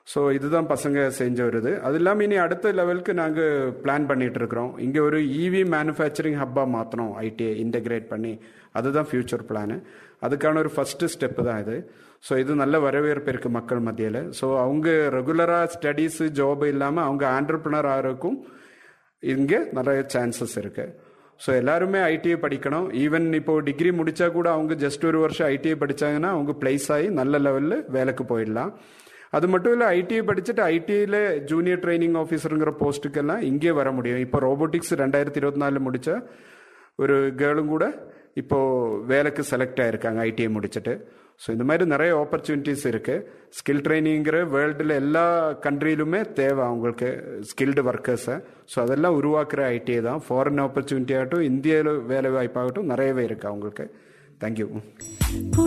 so இதுதான் பசங்க செஞ்ச ஒரு இது அது இல்லாமல் இனி அடுத்த லெவலுக்கு நாங்கள் பிளான் பண்ணிட்டு இருக்கிறோம் இங்கே ஒரு இவி மேனுஃபேக்சரிங் ஹப்பாக மாற்றணும் ஐடிஐ இன்டகிரேட் பண்ணி அதுதான் ஃபியூச்சர் பிளானு அதுக்கான ஒரு ஃபஸ்ட்டு ஸ்டெப்பு தான் இது ஸோ இது நல்ல வரவேற்பு இருக்குது மக்கள் மத்தியில் ஸோ அவங்க ரெகுலராக ஸ்டடீஸு ஜாப் இல்லாமல் அவங்க ஆண்டர்பிரினர் ஆகிறதுக்கும் இங்கே நிறைய சான்சஸ் இருக்கு ஸோ எல்லாருமே ஐடிஐ படிக்கணும் ஈவன் இப்போ டிகிரி முடிச்சா கூட அவங்க ஜஸ்ட் ஒரு வருஷம் ஐடிஐ படிச்சாங்கன்னா அவங்க பிளேஸ் ஆகி நல்ல லெவலில் வேலைக்கு போயிடலாம் அது மட்டும் இல்லை ஐடிஐ படிச்சுட்டு ஐடிஐயில் ஜூனியர் ட்ரைனிங் ஆஃபீஸருங்கிற போஸ்ட்டுக்கெல்லாம் இங்கே வர முடியும் இப்போ ரோபோட்டிக்ஸ் ரெண்டாயிரத்தி இருபத்தி நாலில் முடிச்ச ஒரு கேர்ளும் கூட இப்போ வேலைக்கு செலக்ட் ஆயிருக்காங்க ஐடிஐ முடிச்சுட்டு ஸோ இந்த மாதிரி நிறைய ஆப்பர்ச்சுனிட்டிஸ் இருக்கு ஸ்கில் ட்ரைனிங்கிற வேர்ல்டில் எல்லா கண்ட்ரியிலுமே தேவை அவங்களுக்கு ஸ்கில்டு ஒர்க்கர்ஸை ஸோ அதெல்லாம் உருவாக்குற ஐடிஐ தான் ஃபாரின் ஆப்பர்ச்சுனிட்டி ஆகட்டும் இந்தியாவில் வேலை வாய்ப்பாகட்டும் நிறையவே இருக்கு அவங்களுக்கு தேங்க்யூ